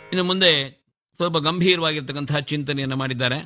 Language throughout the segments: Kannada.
ಇನ್ನು ಮುಂದೆ ಸ್ವಲ್ಪ ಗಂಭೀರವಾಗಿರ್ತಕ್ಕಂತಹ ಚಿಂತನೆಯನ್ನು ಮಾಡಿದ್ದಾರೆ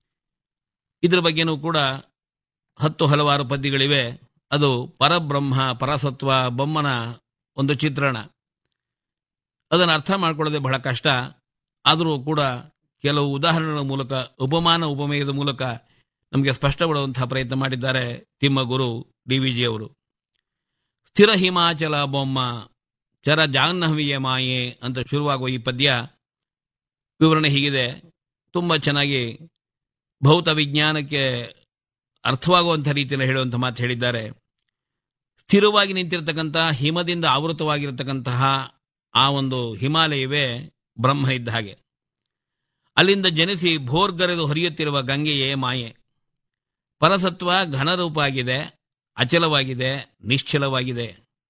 ಇದರ ಬಗ್ಗೆನೂ ಕೂಡ ಹತ್ತು ಹಲವಾರು ಪದ್ಯಗಳಿವೆ ಅದು ಪರಬ್ರಹ್ಮ ಪರಸತ್ವ ಬೊಮ್ಮನ ಒಂದು ಚಿತ್ರಣ ಅದನ್ನು ಅರ್ಥ ಮಾಡ್ಕೊಳ್ಳೋದೇ ಬಹಳ ಕಷ್ಟ ಆದರೂ ಕೂಡ ಕೆಲವು ಉದಾಹರಣೆಗಳ ಮೂಲಕ ಉಪಮಾನ ಉಪಮೇಯದ ಮೂಲಕ ನಮಗೆ ಸ್ಪಷ್ಟಪಡುವಂತಹ ಪ್ರಯತ್ನ ಮಾಡಿದ್ದಾರೆ ತಿಮ್ಮಗುರು ಡಿ ವಿ ಜಿ ಅವರು ಸ್ಥಿರ ಹಿಮಾಚಲ ಬೊಮ್ಮ ಚರ ಜಾಹ್ನವಿಯ ಮಾಯೆ ಅಂತ ಶುರುವಾಗುವ ಈ ಪದ್ಯ ವಿವರಣೆ ಹೀಗಿದೆ ತುಂಬ ಚೆನ್ನಾಗಿ ಭೌತ ವಿಜ್ಞಾನಕ್ಕೆ ಅರ್ಥವಾಗುವಂಥ ರೀತಿಯಲ್ಲಿ ಹೇಳುವಂಥ ಮಾತು ಹೇಳಿದ್ದಾರೆ ಸ್ಥಿರವಾಗಿ ನಿಂತಿರತಕ್ಕಂತಹ ಹಿಮದಿಂದ ಆವೃತವಾಗಿರತಕ್ಕಂತಹ ಆ ಒಂದು ಹಿಮಾಲಯವೇ ಬ್ರಹ್ಮ ಇದ್ದ ಹಾಗೆ ಅಲ್ಲಿಂದ ಜನಿಸಿ ಭೋರ್ಗರೆದು ಹರಿಯುತ್ತಿರುವ ಗಂಗೆಯೇ ಮಾಯೆ ಪರಸತ್ವ ಘನರೂಪ ಆಗಿದೆ ಅಚಲವಾಗಿದೆ ನಿಶ್ಚಲವಾಗಿದೆ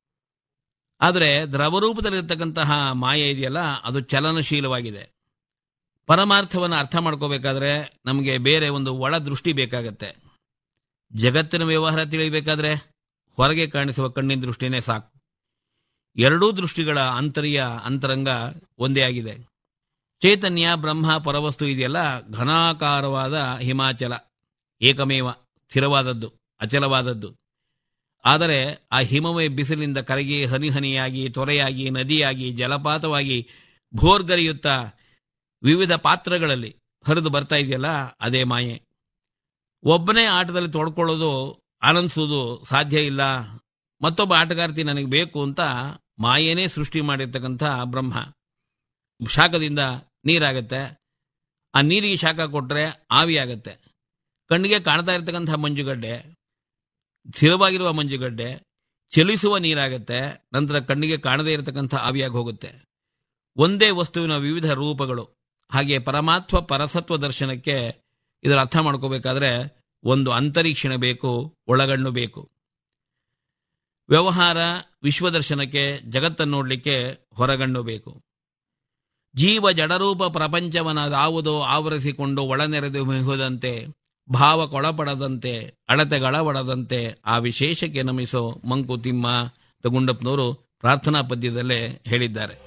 ಆದರೆ ದ್ರವರೂಪದಲ್ಲಿರ್ತಕ್ಕಂತಹ ಮಾಯೆ ಇದೆಯಲ್ಲ ಅದು ಚಲನಶೀಲವಾಗಿದೆ ಪರಮಾರ್ಥವನ್ನು ಅರ್ಥ ಮಾಡ್ಕೋಬೇಕಾದ್ರೆ ನಮಗೆ ಬೇರೆ ಒಂದು ಒಳ ದೃಷ್ಟಿ ಬೇಕಾಗತ್ತೆ ಜಗತ್ತಿನ ವ್ಯವಹಾರ ತಿಳಿಯಬೇಕಾದ್ರೆ ಹೊರಗೆ ಕಾಣಿಸುವ ಕಣ್ಣಿನ ದೃಷ್ಟಿನೇ ಸಾಕು ಎರಡೂ ದೃಷ್ಟಿಗಳ ಅಂತರ್ಯ ಅಂತರಂಗ ಒಂದೇ ಆಗಿದೆ ಚೈತನ್ಯ ಬ್ರಹ್ಮ ಪರವಸ್ತು ಇದೆಯಲ್ಲ ಘನಾಕಾರವಾದ ಹಿಮಾಚಲ ಏಕಮೇವ ಸ್ಥಿರವಾದದ್ದು ಅಚಲವಾದದ್ದು ಆದರೆ ಆ ಹಿಮವೇ ಬಿಸಿಲಿನಿಂದ ಕರಗಿ ಹನಿ ಹನಿಯಾಗಿ ತೊರೆಯಾಗಿ ನದಿಯಾಗಿ ಜಲಪಾತವಾಗಿ ಭೋರ್ಗರಿಯುತ್ತಾ ವಿವಿಧ ಪಾತ್ರಗಳಲ್ಲಿ ಹರಿದು ಬರ್ತಾ ಇದೆಯಲ್ಲ ಅದೇ ಮಾಯೆ ಒಬ್ಬನೇ ಆಟದಲ್ಲಿ ತೊಡ್ಕೊಳ್ಳೋದು ಆನಂದಿಸೋದು ಸಾಧ್ಯ ಇಲ್ಲ ಮತ್ತೊಬ್ಬ ಆಟಗಾರ್ತಿ ನನಗೆ ಬೇಕು ಅಂತ ಮಾಯೇನೇ ಸೃಷ್ಟಿ ಮಾಡಿರ್ತಕ್ಕಂಥ ಬ್ರಹ್ಮ ಶಾಖದಿಂದ ನೀರಾಗತ್ತೆ ಆ ನೀರಿಗೆ ಶಾಖ ಕೊಟ್ಟರೆ ಆವಿ ಆಗತ್ತೆ ಕಣ್ಣಿಗೆ ಕಾಣ್ತಾ ಇರ್ತಕ್ಕಂಥ ಮಂಜುಗಡ್ಡೆ ಸ್ಥಿರವಾಗಿರುವ ಮಂಜುಗಡ್ಡೆ ಚಲಿಸುವ ನೀರಾಗತ್ತೆ ನಂತರ ಕಣ್ಣಿಗೆ ಕಾಣದೇ ಇರತಕ್ಕಂಥ ಆವಿಯಾಗಿ ಹೋಗುತ್ತೆ ಒಂದೇ ವಸ್ತುವಿನ ವಿವಿಧ ರೂಪಗಳು ಹಾಗೆ ಪರಮಾತ್ಮ ಪರಸತ್ವ ದರ್ಶನಕ್ಕೆ ಇದರ ಅರ್ಥ ಮಾಡ್ಕೋಬೇಕಾದ್ರೆ ಒಂದು ಅಂತರೀಕ್ಷಣ ಬೇಕು ಒಳಗಣ್ಣು ಬೇಕು ವ್ಯವಹಾರ ವಿಶ್ವದರ್ಶನಕ್ಕೆ ಜಗತ್ತನ್ನು ನೋಡಲಿಕ್ಕೆ ಹೊರಗಣ್ಣು ಬೇಕು ಜೀವ ಜಡರೂಪ ಪ್ರಪಂಚವನ್ನದಾವುದೋ ಆವರಿಸಿಕೊಂಡು ಒಳನೆರೆದು ಮಿಹುದಂತೆ ಭಾವಕ್ಕೊಳಪಡದಂತೆ ಅಳತೆಗಳವಡದಂತೆ ಆ ವಿಶೇಷಕ್ಕೆ ನಮಿಸೋ ಮಂಕುತಿಮ್ಮ ತಗುಂಡಪ್ಪನವರು ಪ್ರಾರ್ಥನಾ ಪದ್ಯದಲ್ಲೇ ಹೇಳಿದ್ದಾರೆ